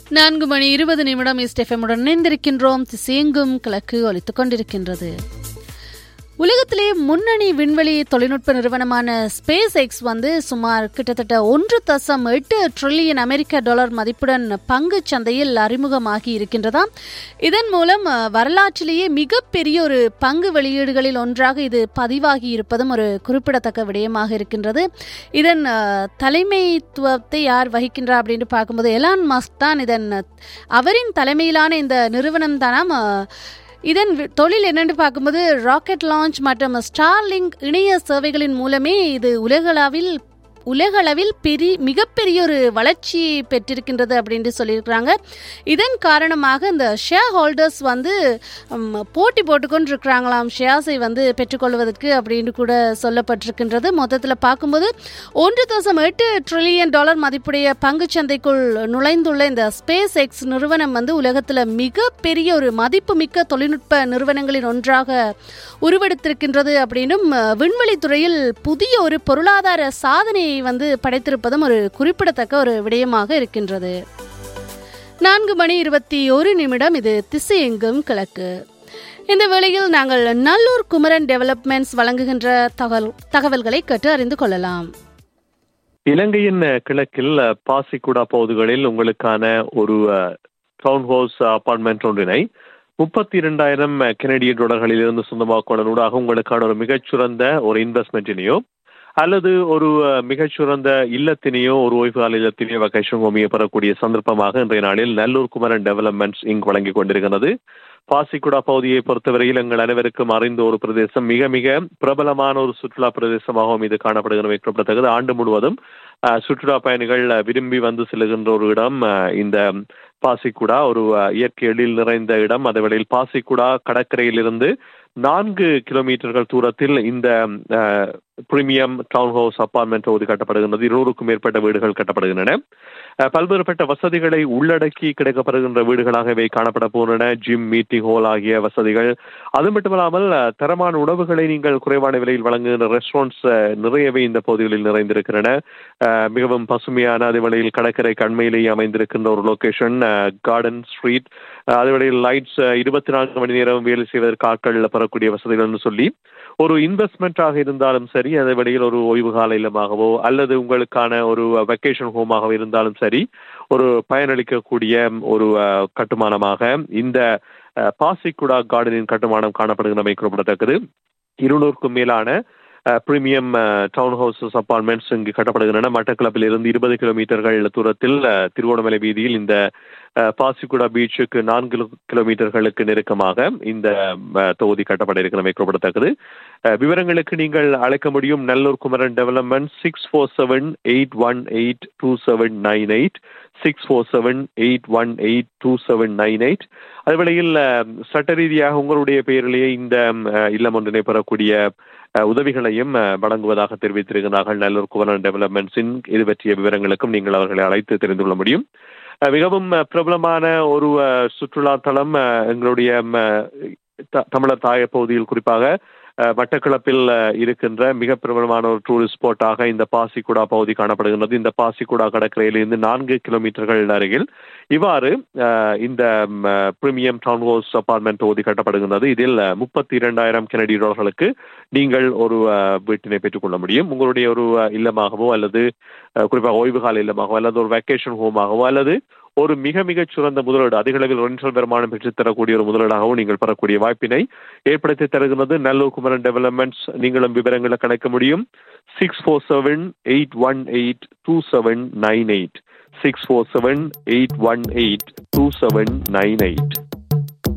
நான்கு மணி இருபது நிமிடம் இஸ்டெஃபமுடன் இணைந்திருக்கின்றோம் திசையெங்கும் கிழக்கு ஒலித்துக் கொண்டிருக்கின்றது உலகத்திலே முன்னணி விண்வெளி தொழில்நுட்ப நிறுவனமான ஸ்பேஸ் எக்ஸ் வந்து சுமார் கிட்டத்தட்ட ஒன்று தசம் எட்டு ட்ரில்லியன் அமெரிக்க டாலர் மதிப்புடன் பங்கு சந்தையில் அறிமுகமாகி இருக்கின்றதாம் இதன் மூலம் அஹ், வரலாற்றிலேயே மிகப்பெரிய ஒரு பங்கு வெளியீடுகளில் ஒன்றாக இது பதிவாகி இருப்பதும் ஒரு குறிப்பிடத்தக்க விடயமாக இருக்கின்றது இதன் அஹ், தலைமைத்துவத்தை யார் வகிக்கின்றார் அப்படின்னு பார்க்கும்போது எலான் மஸ்க் தான் இதன் அவரின் தலைமையிலான இந்த நிறுவனம் தானாம் அஹ், இதன் வி- தொழில் என்னன்னு பார்க்கும்போது ராக்கெட் லான்ச் மற்றும் ஸ்டார்லிங்க் இணைய சேவைகளின் மூலமே இது உலகளவில் உலகளவில் பெரிய மிகப்பெரிய ஒரு வளர்ச்சி பெற்றிருக்கின்றது அப்படின்ட்டு சொல்லியிருக்கிறாங்க இதன் காரணமாக இந்த ஷேர் ஹோல்டர்ஸ் வந்து ம், போட்டி போட்டுக்கொண்டு இருக்கிறாங்களாம் ஷேர்ஸை வந்து பெற்றுக்கொள்வதற்கு அப்படின்னு கூட சொல்லப்பட்டிருக்கின்றது மொத்தத்தில் பார்க்கும்போது ஒன்று தசம் எட்டு ட்ரில்லியன் டாலர் மதிப்புடைய பங்குச் சந்தைக்குள் நுழைந்துள்ள இந்த ஸ்பேஸ் எக்ஸ் நிறுவனம் வந்து உலகத்தில் மிகப்பெரிய ஒரு மதிப்புமிக்க தொழில்நுட்ப நிறுவனங்களில் ஒன்றாக உருவெடுத்திருக்கின்றது அப்படின்னும் அஹ், விண்வெளித் துறையில் புதிய ஒரு பொருளாதார சாதனையை வந்து படைத்திருப்பதும் ஒரு குறிப்பிடத்தக்க ஒரு விடயமாக இருக்கின்றது நான்கு மணி இருபத்தி ஒரு நிமிடம் இது திசையெங்கும் கிழக்கு இந்த வேளையில் நாங்கள் நல்லூர் குமரன் டெவலப்மெண்ட்ஸ் வழங்குகின்ற தகவல் தகவல்களை கேட்டு அறிந்து கொள்ளலாம் இலங்கையின் அஹ், கிழக்கில் அஹ், பாசிக்குடா பகுதிகளில் உங்களுக்கான ஒரு டவுன் ஹவுஸ் அபார்ட்மெண்ட் ஒன்றினை முப்பத்தி இரண்டாயிரம் கெனடிய டாலர்களில் இருந்து சொந்தமாக்குவதனூடாக உங்களுக்கான ஒரு மிகச்சிறந்த ஒரு இன்வெஸ்ட்மெண்ட்டினையோ அல்லது ஒரு அஹ், மிகச்சிறந்த இல்லத்தினையோ ஒரு ஓய்வு கால இல்லத்தினையோ வகேஷன் ஹோமியை பெறக்கூடிய சந்தர்ப்பமாக இன்றைய நாளில் நல்லூர் குமரன் டெவலப்மெண்ட்ஸ் இங்க் வழங்கிக் கொண்டிருக்கிறது பாசிக்குடா பகுதியை பொறுத்தவரையில் எங்கள் அனைவருக்கும் அறிந்த ஒரு பிரதேசம் மிக மிக பிரபலமான ஒரு சுற்றுலா பிரதேசமாகவும் இது காணப்படுகிறது குறிப்பிடத்தக்கது ஆண்டு முழுவதும் அஹ், சுற்றுலா பயணிகள் அஹ், விரும்பி வந்து செல்லுகின்ற ஒரு இடம் அஹ், இந்த பாசிக்குடா ஒரு அஹ், இயற்கை எழில் நிறைந்த இடம் அதே வேளையில் பாசிக்குடா கடற்கரையிலிருந்து நான்கு கிலோமீட்டர்கள் தூரத்தில் இந்த பிரீமியம் டவுன் ஹவுஸ் அப்பார்ட்மெண்ட் தொகுதி கட்டப்படுகின்றது இருநூறுக்கும் மேற்பட்ட வீடுகள் கட்டப்படுகின்றன அஹ், பல்வேறுபட்ட வசதிகளை உள்ளடக்கி கிடைக்கப்படுகின்ற வீடுகளாக இவை காணப்பட போகின்றன ஜிம் மீட்டிங் ஹால் ஆகிய வசதிகள் அது மட்டுமல்லாமல் அஹ், தரமான உணவுகளை நீங்கள் குறைவான விலையில் வழங்குகின்ற ரெஸ்டாரண்ட்ஸ் நிறையவே இந்த பகுதிகளில் நிறைந்திருக்கின்றன அஹ், மிகவும் பசுமையான அதே வேளையில் கடற்கரை கண்மையிலேயே அமைந்திருக்கின்ற ஒரு லொகேஷன் கார்டன் ஸ்ட்ரீட் அதே வேளையில் லைட்ஸ் இருபத்தி நான்கு மணி நேரம் வேலை செய்வதற்கு ஆட்கள் பெறக்கூடிய வசதிகள்னு சொல்லி ஒரு இன்வெஸ்ட்மெண்ட்டாக இருந்தாலும் சரி அதே வழியில் ஒரு ஓய்வு கால இல்லமாகவோ அல்லது உங்களுக்கான ஒரு வெக்கேஷன் ஹோமாக இருந்தாலும் சரி ஒரு பயனளிக்கக்கூடிய ஒரு அஹ், கட்டுமானமாக இந்த அஹ், பாசிக்குடா கார்டனின் கட்டுமானம் காணப்படுகின்றமை குறிப்பிடத்தக்கது இருநூறுக்கும் மேலான பிரீமியம் டவுன் ஹவுசஸ் அப்பார்ட்மெண்ட்ஸ் இங்கு கட்டப்படுகின்றன மட்டக்களப்பில் இருந்து இருபது கிலோமீட்டர்கள் தூரத்தில் அஹ், திருவோணமலை வீதியில் இந்த அஹ், பாசிக்குடா பீச்சுக்கு நான்கு கிலோ- கிலோமீட்டர்களுக்கு நெருக்கமாக இந்த அஹ், தொகுதி கட்டப்பட இருக்கிறமை குறிப்பிடத்தக்கது அஹ், விவரங்களுக்கு நீங்கள் அழைக்க முடியும் Nallur Kumaran development six four seven eight one eight two seven nine eight six four seven eight one eight two seven nine eight அதுவேளையில் அஹ், சட்ட ரீதியாக உங்களுடைய பெயரிலேயே இந்த அஹ், இல்லம் ஒன்றினை பெறக்கூடிய அஹ், உதவிகளையும் அஹ், வழங்குவதாக தெரிவித்திருக்கிறார்கள் நல்லூர் குமரன் டெவலப்மெண்ட்ஸின் இது பற்றிய விவரங்களுக்கும் நீங்கள் அவர்களை அழைத்து தெரிந்து கொள்ள முடியும் அஹ், மிகவும் அஹ், பிரபலமான ஒரு அஹ், சுற்றுலா தலம் அஹ், எங்களுடைய ம, த- தமிழர் தாய பகுதியில் குறிப்பாக அஹ், மட்டக்களப்பில் அஹ், இருக்கின்ற மிக பிரபலமான ஒரு டூரிஸ்ட் ஸ்பாட்டாக இந்த பாசிக்குடா பகுதி காணப்படுகின்றது இந்த பாசிக்குடா கடற்கரையிலிருந்து நான்கு கிலோமீட்டர்கள் அருகில் இவ்வாறு அஹ், இந்த பிரீமியம் டவுன் ஹவுஸ் அபார்ட்மெண்ட் தொகுதி கட்டப்படுகின்றது இதில் முப்பத்தி இரண்டாயிரம் கெனடி டாலர்களுக்கு நீங்கள் ஒரு அஹ், வீட்டினை பெற்றுக்கொள்ள முடியும் உங்களுடைய ஒரு அஹ், இல்லமாகவோ அல்லது அஹ், குறிப்பாக ஓய்வு கால இல்லமாகவோ அல்லது ஒரு வெக்கேஷன் ஹோமாகவோ அல்லது ஒரு மிக மிகச் சிறந்த முதலீடு அதிக அளவில் ரெண்டல் வருமானம் பெற்றுத் தரக்கூடிய ஒரு முதலீடாகவும் நீங்கள் பெறக்கூடிய வாய்ப்பினை ஏற்படுத்தி தருகிறது நல்லூர் குமரன் டெவலப்மெண்ட்ஸ் நீங்களும் விவரங்களை கணக்க முடியும் six four seven eight one eight two seven nine eight six four seven eight one eight two seven nine eight